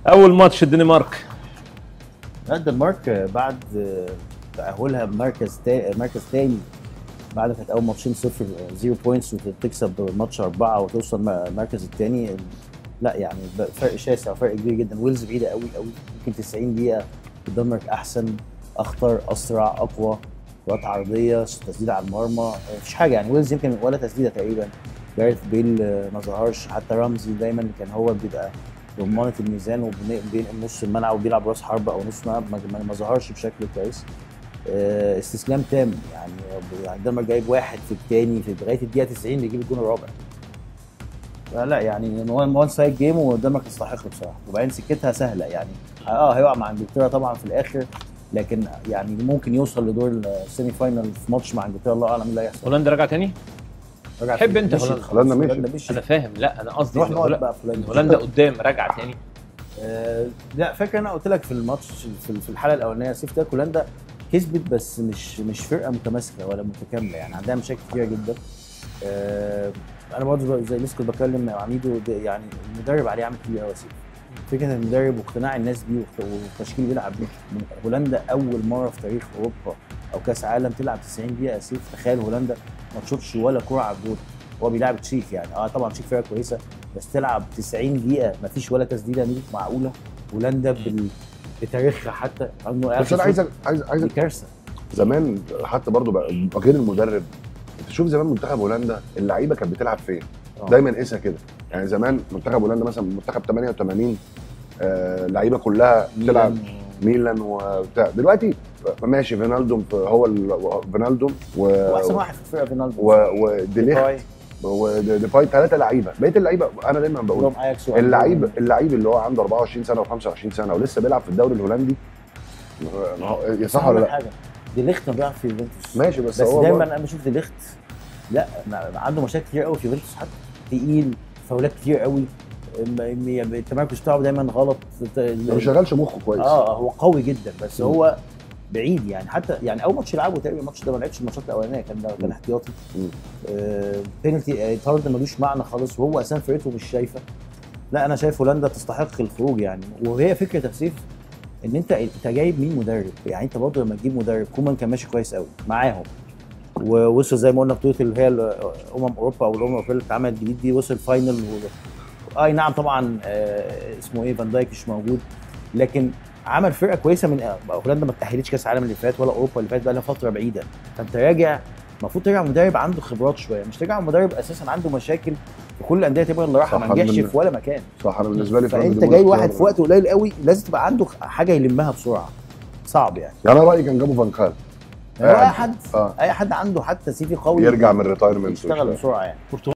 اول ماتش الدنمارك لا الدنمارك بعد تأهلها بمركز تا... مركز تاني بعد كانت اول ماتشين صفر زيرو بوينتس وتكسب ماتش اربعه وتوصل المركز الثاني لا يعني فرق شاسع فرق كبير جدا ويلز بعيده قوي قوي يمكن 90 دقيقه الدنمارك احسن اخطر اسرع اقوى كرات عرضيه تسديده على المرمى مفيش حاجه يعني ويلز يمكن ولا تسديده تقريبا جاريث بيل ما ظهرش حتى رمزي دايما كان هو بيبقى رمانه الميزان وبينقل نص الملعب وبيلعب راس حربه او نص ملعب ما, ما ظهرش بشكل كويس استسلام تام يعني الدنمارك جايب واحد في الثاني في لغايه الدقيقه 90 بيجيب الجون الرابع لا يعني وان سايد جيم والدنمارك تستحق بصراحه وبعدين سكتها سهله يعني اه هيقع مع انجلترا طبعا في الاخر لكن يعني ممكن يوصل لدور السيمي فاينل في ماتش مع انجلترا الله اعلم ايه اللي هيحصل هولندا رجع تاني رجع حب انت مشيت هولندا. خلاص، هولندا مشيت. هولندا مشيت انا فاهم لا انا قصدي نروح إن نقعد هولندا بقى في هولندا هولندا قدام رجع تاني آه، لا فاكر انا قلت لك في الماتش في في الحلقه الاولانيه سيف تاك هولندا كسبت بس مش مش فرقه متماسكه ولا متكامله يعني عندها مشاكل كتيره جدا آه، انا برضه زي لسه كنت بتكلم مع عميدو ده يعني المدرب عليه عامل كبير قوي يا سيف فكره المدرب واقتناع الناس بيه والتشكيل اللي بيلعب بيه هولندا اول مره في تاريخ اوروبا او كاس عالم تلعب 90 دقيقه يا سيف تخيل هولندا ما تشوطش ولا كره على الجول هو بيلعب تشيك يعني اه طبعا تشيك فرقه كويسه بس تلعب 90 دقيقه ما فيش ولا تسديده دي معقوله هولندا بال... بتاريخها حتى عنده بس انا عايزك عايز دي عايزك كارثه زمان حتى برضو بقى غير المدرب انت شوف زمان منتخب هولندا اللعيبه كانت بتلعب فين آه. دايما قيسها كده يعني زمان منتخب هولندا مثلا منتخب 88 آه لعيبه كلها بتلعب ميلان ميلان وبتاع دلوقتي ماشي فينالدوم هو ال- فينالدوم و واحسن واحد في الفرقه فينالدو و- وديليخت ديباي، وديباي ثلاثه لعيبه بقيه اللعيبه انا دايما بقول عندهم اياكس اللعيب اللعيب اللي هو عنده 24 سنه و25 سنه ولسه بيلعب في الدوري الهولندي ما هو- يا صح ولا لا؟ حاجه دي ليخت بيلعب في يوفنتوس ماشي بس, بس هو دايما برضه- انا بشوف دي ليخت لا ما- عنده مشاكل كتير قوي في يوفنتوس حتى تقيل فاولات كتير قوي م- م- التمركز بتاعه دايما غلط ما بيشغلش مخه كويس اه هو قوي جدا بس مم. هو بعيد يعني حتى يعني اول ماتش يلعبه تقريبا الماتش ده ما لعبش الماتشات الاولانيه كان ده كان مم. احتياطي مم. آه بينالتي آه طرد ملوش معنى خالص وهو اساسا فرقته مش شايفه لا انا شايف هولندا تستحق الخروج يعني وهي فكره تفسير ان انت انت جايب مين مدرب يعني انت برضه لما تجيب مدرب كومان كان ماشي كويس قوي معاهم ووصل زي ما قلنا بطوله اللي هي امم اوروبا او الامم الاوروبيه اللي اتعملت جديد دي وصل فاينل و... اي نعم طبعا آه اسمه ايه فان دايك مش موجود لكن عمل فرقه كويسه من هولندا ما اتاهلتش كاس العالم اللي فات ولا اوروبا اللي فات بقى لها فتره بعيده فانت راجع المفروض ترجع مدرب عنده خبرات شويه مش ترجع مدرب اساسا عنده مشاكل في كل الانديه تقريبا اللي راحها صح، ما نجحش من- في ولا مكان صح انا بالنسبه لي فانت فرناندو جاي موريس واحد اختيار- في وقت قليل قوي لازم تبقى عنده حاجه يلمها بسرعه صعب يعني يعني انا رايي كان جابوا فان خال هو اي حد اه اي حد عنده حتى سي في قوي يرجع من الريتايرمنت يشتغل بسرعه يعني